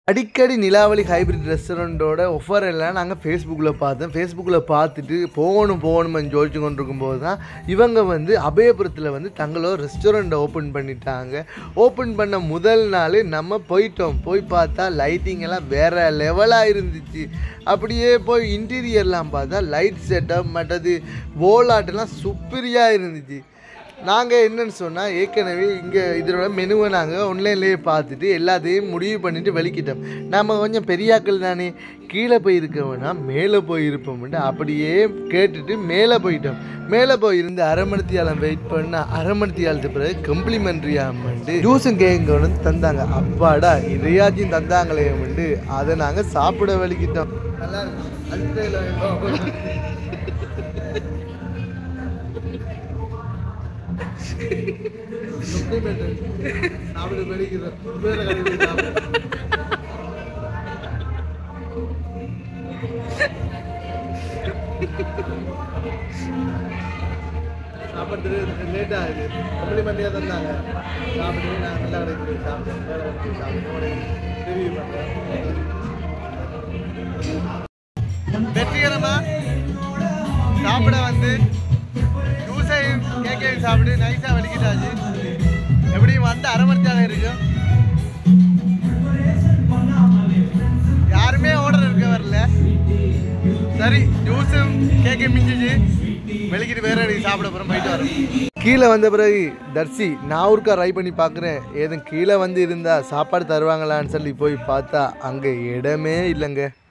அடிக்கடி Nilaveli hybrid ரெஸ்டாரண்ட்டோட offer எல்லாம் நாங்கள் ஃபேஸ்புக்கில் பார்த்தோம் ஃபேஸ்புக்கில் பார்த்துட்டு போகணும் போகணும்னு ஜோதிச்சு கொண்டிருக்கும் போது தான் இவங்க வந்து அபயபுரத்தில் வந்து தங்களோட ரெஸ்டாரண்ட்டை ஓப்பன் பண்ணிட்டாங்க ஓப்பன் பண்ண முதல் நாள் நம்ம போயிட்டோம் போய் பார்த்தா லைட்டிங் எல்லாம் வேறு லெவலாக இருந்துச்சு அப்படியே போய் இன்டீரியர்லாம் பார்த்தா லைட் செட்டப் மற்றது போலாட்டெல்லாம் சுப்பரியாக இருந்துச்சு நாங்கள் என்னன்னு சொன்னால் ஏற்கனவே இங்கே இதோட மெனுவை நாங்கள் ஆன்லைன்லேயே பார்த்துட்டு எல்லாத்தையும் முடிவு பண்ணிட்டு வெளிக்கிட்டோம் நம்ம கொஞ்சம் பெரியாக்கள் தானே கீழே போய் இருக்கோம்னா மேலே போய் இருப்போம்ட்டு அப்படியே கேட்டுட்டு மேலே போயிட்டோம் மேலே போய் இருந்து அரை மணித்தியாலம் வெயிட் பண்ண அரை மணித்தியாலத்து பிறகு கம்ப்ளிமெண்ட்ரி ஆமாண்டு ஜூஸும் கேங்க கொண்டு வந்து தந்தாங்க அப்பாடா இதையாச்சும் தந்தாங்களேன்ட்டு அதை நாங்கள் சாப்பிட வலிக்கிட்டோம் நல்லா இருக்கும் சாப்பிட படிக்கிறோம் சாப்பிட்றது லேட் ஆகுது கம்ப்ளிமெண்ட்டாக தந்தாங்க சாப்பிட்டு நான் நல்லா கிடைக்குது சாப்பிட்டேன் வேலை கிடைக்குது சாப்பிட்டேன் ரிவ்யூ பண்ணுறேன் வெற்றிகரமாக சாப்பிட வந்து ஜூஸையும் கேக்கையும் சாப்பிட்டு நைஸாக வலிக்கிட்டாச்சு எப்படியும் வந்து அரை மணி நேரம் இருக்கும் யாருமே ஆர்டர் இருக்க வரல சரி ஜூஸும் கேக்கையும் மிஞ்சிச்சு வெளிக்கிட்டு வேற அடி சாப்பிட போகிறோம் போயிட்டு வரோம் கீழே வந்த பிறகு தர்சி நான் ஒருக்கா ட்ரை பண்ணி பார்க்குறேன் ஏதும் கீழே வந்து இருந்தால் சாப்பாடு தருவாங்களான்னு சொல்லி போய் பார்த்தா அங்கே இடமே இல்லைங்க